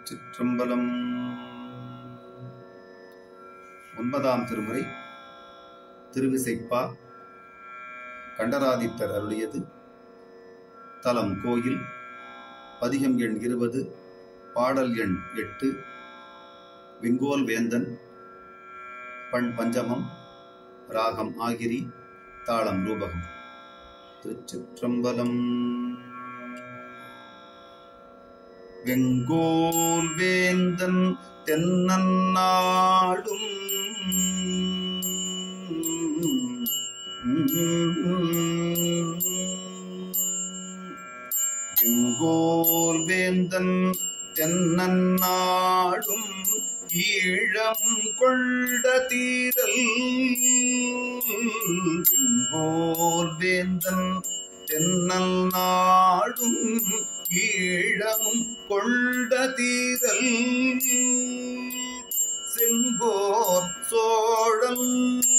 திருச்சிற்றம்பலம் ஒன்பதாம் திருமுறை திருவிசைப்பா கண்டராதித்தர் அருளியது தலம் கோயில் பதிகம் எண் இருபது பாடல் எண் எட்டு விங்கோல் வேந்தன் பண் பஞ்சமம் ராகம் ஆகிரி தாளம் ரூபகம் திருச்சிற்றம்பலம் வெங்கோல் வேந்தன் தென்னன்னாடும் வெங்கோல் வேந்தன் தென்னன்னாடும் ஈழம் கொண்ட தீரல் வெங்கோல் வேந்தன் தென்னல் நாடும் ஈழமும் கொண்ட தீரல் செங்கோர் சோழல்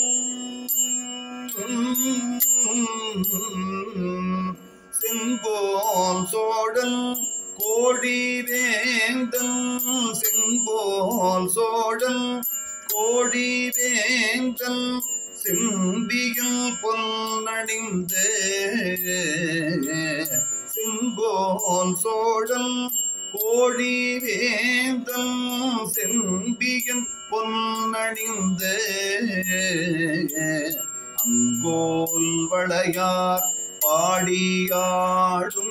செங்கோல் சோழல் கோழி வேந்தல் செங்கோல் சோழல் கோழி வேந்தல் செம்பியில் பொன்னணிந்த செங்கோல் சோழல் கோழி வேந்தல் செம்பியன் பொன்னணிந்த அங்கோல் வளையார் பாடியாடும்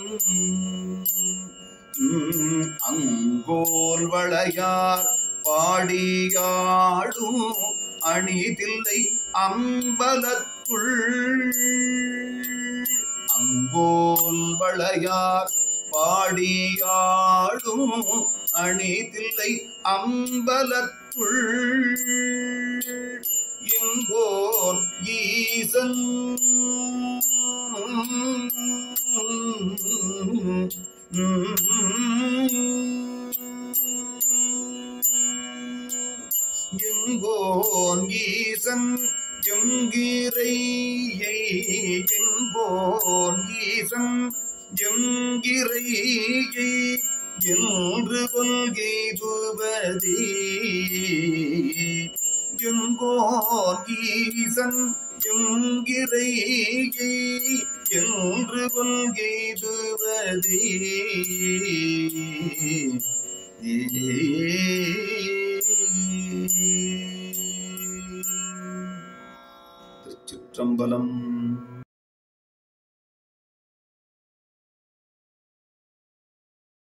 அங்கோல் வளையார் பாடியாடும் அணிதில்லை அம்பலத்துள் அங்கோல் வளையார் பாடியாடும் அணிதில்லை அம்பலத்துள் எங்கோன் ஈசன் எங்கோன் ஈசன் எங்கிரையை எங்கோன் ஈசன் எங்கிரையை என்று கொள்கை துபதி எங்கோன் ஈசன் எங்கிரையை என்று கொள்கை துபதி திருச்சிற்றம்பலம்